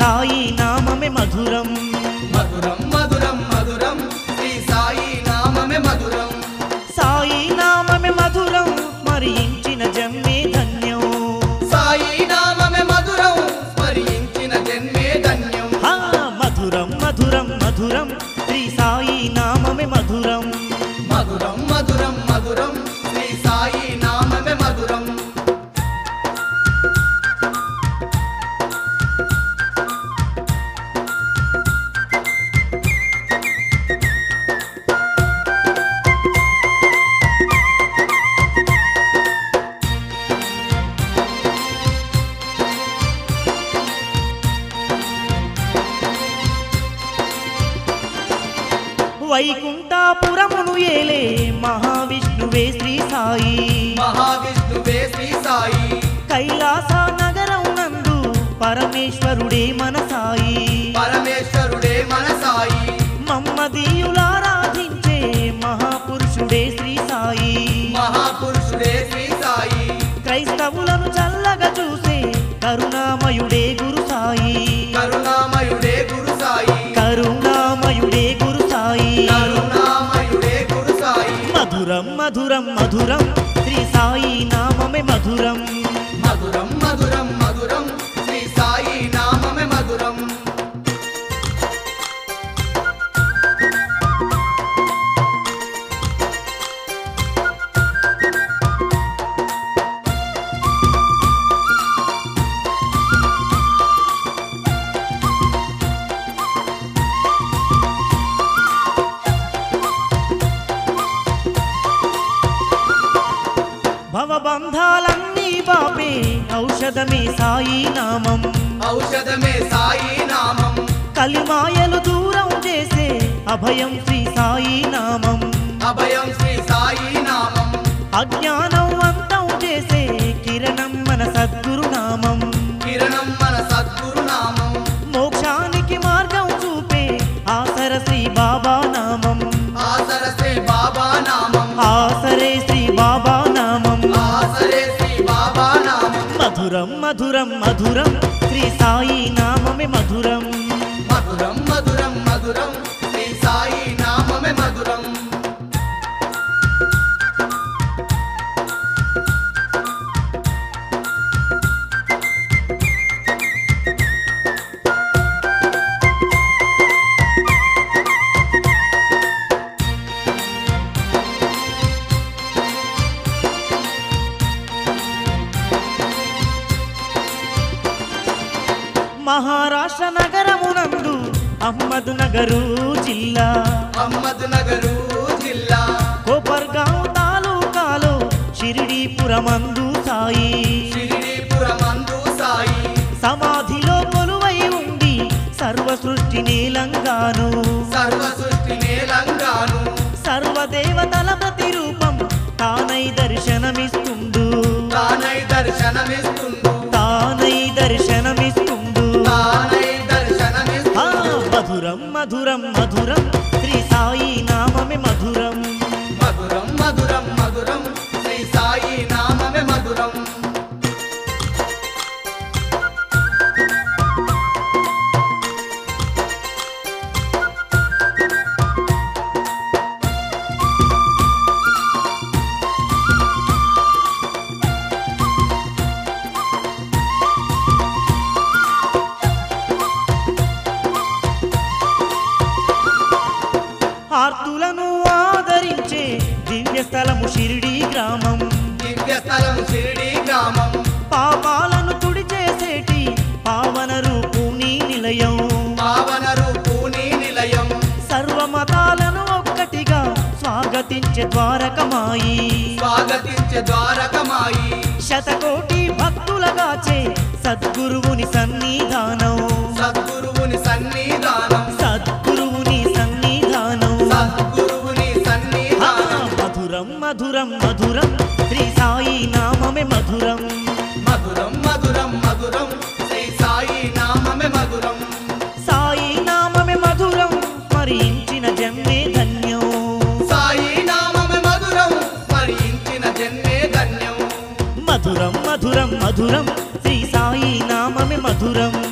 సాయి నామమే మధురం మధురం మధురం మధురం శ్రీ సాయి నామమే మధురం సాయి నామమే మధురం స్మరించిన జన్మే ధన్యం సాయి నామమే మధురం స్మరించిన జన్మే ధన్యం ఆ, మధురం మధురం మధురం శ్రీ సాయి నామమే మధురం మధురం మధురం మధురం శ్రీ సాయి నామమే మధురం వైకుంఠాపురమును ఏలే మహావిష్ణువే శ్రీ సాయి మహావిష్ణువే శ్రీ సాయి కైలాస నగరం నందు పరమేశ్వరుడే మన సాయి పరమేశ్వరుడే మన సాయి మమ్మదీయులారాధించే మహాపురుషుడే శ్రీ సాయి మహాపురుషుడే శ్రీ సాయి క్రైస్తవులను చల్లగా చూసే కరుణామయుడే గురు సాయి కరుణామయుడే గురు సాయి కరుణామయుడే గురు సాయి కరుణామయుడే గురు సాయి మధురం మధురం మధురం శ్రీ సాయి నామమే మధురం మధురం మధురం మధురం శ్రీ సాయి నామమే మధురం భవబంధాలన్నీ బాపే ఔషధమే సాయి నామం ఔషధమే సాయి నామం కలిమాయలు దూరం చేసే అభయం శ్రీ సాయి నామం అభయం శ్రీ సాయి నామం అజ్ఞానం అంతం చేసే కిరణం మన సద్గురు నామం కిరణం మన సద్గురు నామం మోక్షానికి మార్గం చూపే ఆసర శ్రీ బాబా నామం ఆసర శ్రీ బాబా నామం ఆసరే శ్రీ బాబా నామం ఆసరే శ్రీ బాబా నామం మధురం మధురం మధురం శ్రీ సాయి నామమే మధురం మధురం మధురం మధురం శ్రీ సాయి నామమే మధురం మహారాష్ట్ర నగరమునందు అహ్మద్ నగరు జిల్లా అహ్మద్ నగరు జిల్లా కోపర్గాం తాలూకాలో షిరిడీపురమందు సాయి షిరిడీపురమందు సాయి సమాధిలో కొలువై ఉండి సర్వ సృష్టి నీలంగాను సర్వ సృష్టి నేలంగాను సర్వదేవతల ప్రతిరూపం తానై దర్శనమిస్తుండు తానై దర్శనమిస్తుండు తానై దర్శనమిస్తుండు తానై ఆ, దర్శనమిస్తుండు మధురం మధురం మధురం శ్రీ సాయి నామమే మధురం మధురం మధురం మధురం శ్రీ సాయి నామమే మధురం ఆర్తులను ఆదరించే దివ్య స్థలము షిరిడి గ్రామం దివ్య స్థలం షిరిడి గ్రామం పాపాలను తుడి చేసేటి పావన రూపుని నిలయం పావన రూపుని నిలయం సర్వమతాలను ఒక్కటిగా స్వాగతించే ద్వారకమాయి స్వాగతించే ద్వారకమాయి శతకోటి భక్తులగాచే సద్గురువుని సన్నిధానం సద్గురువుని సన్నిధానం సద్గురువుని సన్నిధానం సద్గురువుని ఆ, సన్నిధానం మధురం మధురం మధురం శ్రీ సాయి నామమే మధురం మధురం మధురం మధురం శ్రీ సాయి నామమే మధురం సాయి నామమే మధురం స్మరించిన జన్మే ధన్యం సాయి నామమే మధురం స్మరించిన జన్మే ధన్యం మధురం మధురం మధురం శ్రీ సాయి నామమే మధురం